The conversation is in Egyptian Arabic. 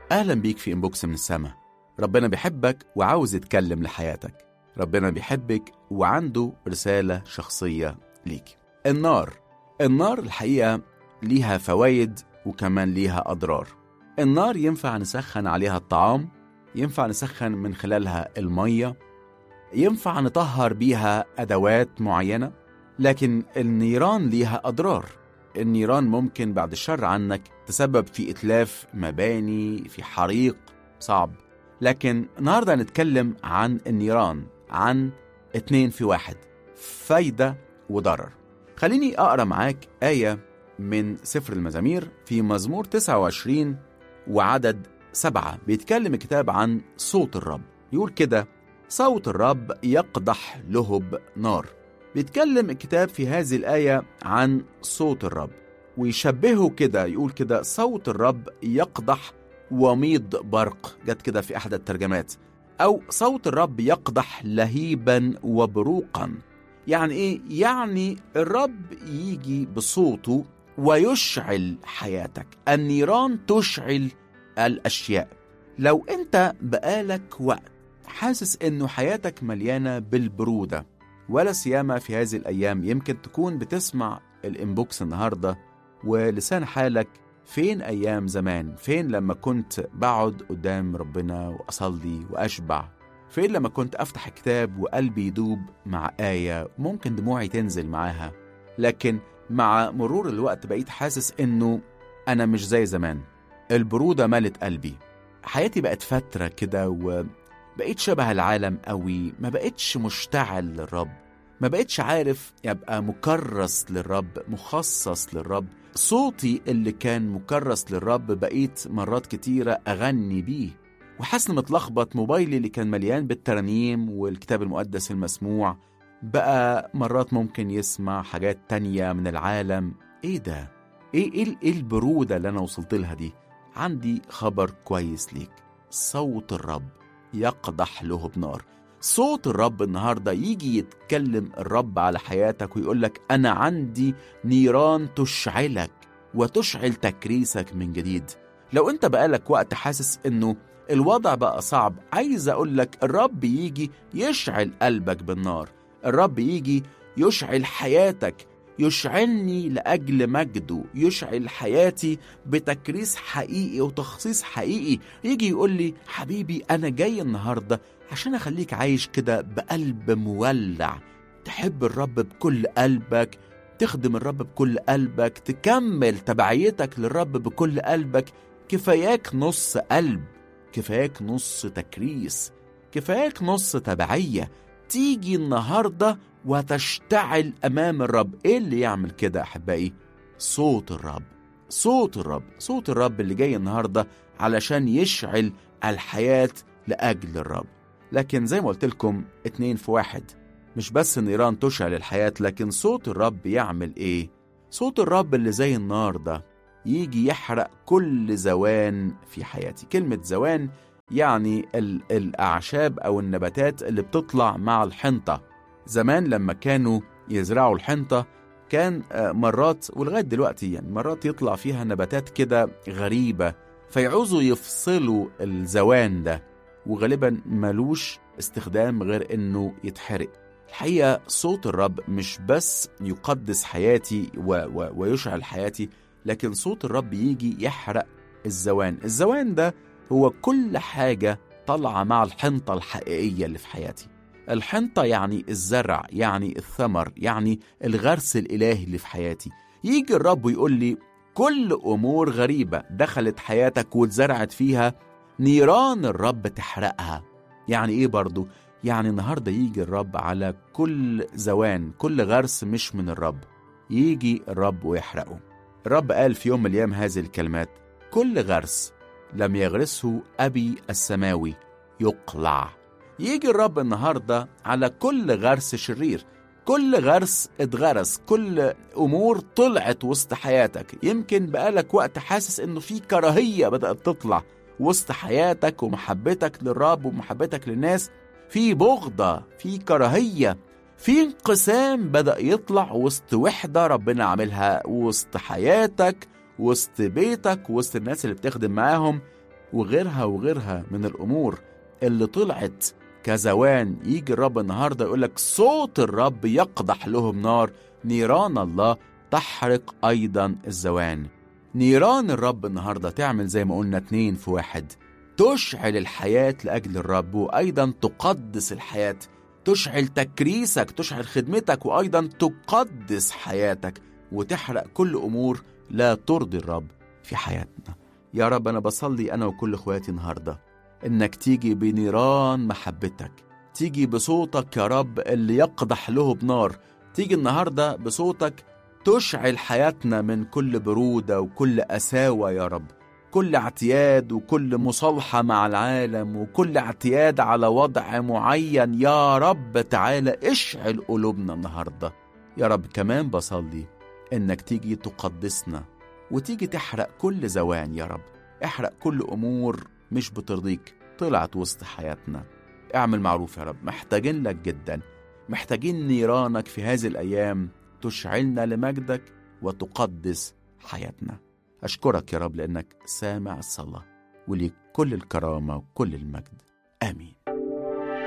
أهلا بيك في إنبوكس من السما ربنا بيحبك وعاوز يتكلم لحياتك ربنا بيحبك وعنده رسالة شخصية ليك النار النار الحقيقة ليها فوايد وكمان ليها أضرار النار ينفع نسخن عليها الطعام ينفع نسخن من خلالها المية ينفع نطهر بيها أدوات معينة لكن النيران ليها أضرار النيران ممكن بعد الشر عنك تسبب في إتلاف مباني في حريق صعب لكن النهاردة هنتكلم عن النيران عن اتنين في واحد فايدة وضرر خليني أقرأ معاك آية من سفر المزامير في مزمور 29 وعدد سبعة بيتكلم الكتاب عن صوت الرب يقول كده صوت الرب يقدح لهب نار بيتكلم الكتاب في هذه الآية عن صوت الرب ويشبهه كده يقول كده صوت الرب يقدح وميض برق جت كده في أحد الترجمات أو صوت الرب يقدح لهيبا وبروقا يعني إيه؟ يعني الرب يجي بصوته ويشعل حياتك النيران تشعل الأشياء لو أنت بقالك وقت حاسس إنه حياتك مليانة بالبرودة ولا سيما في هذه الأيام يمكن تكون بتسمع الإنبوكس النهاردة ولسان حالك فين أيام زمان فين لما كنت بقعد قدام ربنا وأصلي وأشبع فين لما كنت أفتح الكتاب وقلبي يدوب مع آية ممكن دموعي تنزل معاها لكن مع مرور الوقت بقيت حاسس إنه أنا مش زي زمان البرودة ملت قلبي حياتي بقت فترة كده وبقيت شبه العالم قوي ما بقتش مشتعل للرب ما بقتش عارف يبقى مكرس للرب مخصص للرب صوتي اللي كان مكرس للرب بقيت مرات كتيرة أغني بيه وحاسس متلخبط موبايلي اللي كان مليان بالترانيم والكتاب المقدس المسموع بقى مرات ممكن يسمع حاجات تانية من العالم ايه ده؟ ايه ايه, إيه البرودة اللي انا وصلت لها دي؟ عندي خبر كويس ليك صوت الرب يقدح له بنار صوت الرب النهارده يجي يتكلم الرب على حياتك ويقول لك انا عندي نيران تشعلك وتشعل تكريسك من جديد لو انت بقالك وقت حاسس انه الوضع بقى صعب عايز اقول لك الرب يجي يشعل قلبك بالنار الرب يجي يشعل حياتك يشعلني لاجل مجده يشعل حياتي بتكريس حقيقي وتخصيص حقيقي يجي يقول لي حبيبي انا جاي النهارده عشان اخليك عايش كده بقلب مولع تحب الرب بكل قلبك تخدم الرب بكل قلبك تكمل تبعيتك للرب بكل قلبك كفاياك نص قلب كفاياك نص تكريس كفاياك نص تبعية تيجي النهاردة وتشتعل أمام الرب إيه اللي يعمل كده أحبائي؟ صوت الرب صوت الرب صوت الرب اللي جاي النهاردة علشان يشعل الحياة لأجل الرب لكن زي ما قلت لكم اتنين في واحد مش بس النيران تشعل الحياة لكن صوت الرب يعمل ايه صوت الرب اللي زي النار ده يجي يحرق كل زوان في حياتي كلمة زوان يعني ال- الأعشاب أو النباتات اللي بتطلع مع الحنطة زمان لما كانوا يزرعوا الحنطة كان آه، مرات ولغاية دلوقتي يعني مرات يطلع فيها نباتات كده غريبة فيعوزوا يفصلوا الزوان ده وغالبا ملوش استخدام غير انه يتحرق الحقيقة صوت الرب مش بس يقدس حياتي و و ويشعل حياتي لكن صوت الرب يجي يحرق الزوان الزوان ده هو كل حاجة طالعة مع الحنطة الحقيقية اللي في حياتي الحنطة يعني الزرع يعني الثمر يعني الغرس الإلهي اللي في حياتي يجي الرب ويقول لي كل أمور غريبة دخلت حياتك واتزرعت فيها نيران الرب تحرقها يعني ايه برضو يعني النهاردة يجي الرب على كل زوان كل غرس مش من الرب يجي الرب ويحرقه الرب قال في يوم من الأيام هذه الكلمات كل غرس لم يغرسه أبي السماوي يقلع يجي الرب النهاردة على كل غرس شرير كل غرس اتغرس كل أمور طلعت وسط حياتك يمكن بقالك وقت حاسس إنه في كراهية بدأت تطلع وسط حياتك ومحبتك للرب ومحبتك للناس في بغضة في كراهية في انقسام بدأ يطلع وسط وحدة ربنا عاملها وسط حياتك وسط بيتك وسط الناس اللي بتخدم معاهم وغيرها وغيرها من الأمور اللي طلعت كزوان يجي الرب النهارده يقول لك صوت الرب يقدح لهم نار نيران الله تحرق أيضا الزوان نيران الرب النهارده تعمل زي ما قلنا اتنين في واحد تشعل الحياة لأجل الرب وأيضا تقدس الحياة تشعل تكريسك تشعل خدمتك وأيضا تقدس حياتك وتحرق كل أمور لا ترضي الرب في حياتنا يا رب أنا بصلي أنا وكل إخواتي النهاردة إنك تيجي بنيران محبتك تيجي بصوتك يا رب اللي يقدح له بنار تيجي النهاردة بصوتك تشعل حياتنا من كل برودة وكل قساوة يا رب كل اعتياد وكل مصالحة مع العالم وكل اعتياد على وضع معين يا رب تعالى اشعل قلوبنا النهاردة يا رب كمان بصلي انك تيجي تقدسنا وتيجي تحرق كل زوان يا رب احرق كل امور مش بترضيك طلعت وسط حياتنا اعمل معروف يا رب محتاجين لك جدا محتاجين نيرانك في هذه الايام تشعلنا لمجدك وتقدس حياتنا أشكرك يا رب لأنك سامع الصلاة وليك كل الكرامة وكل المجد آمين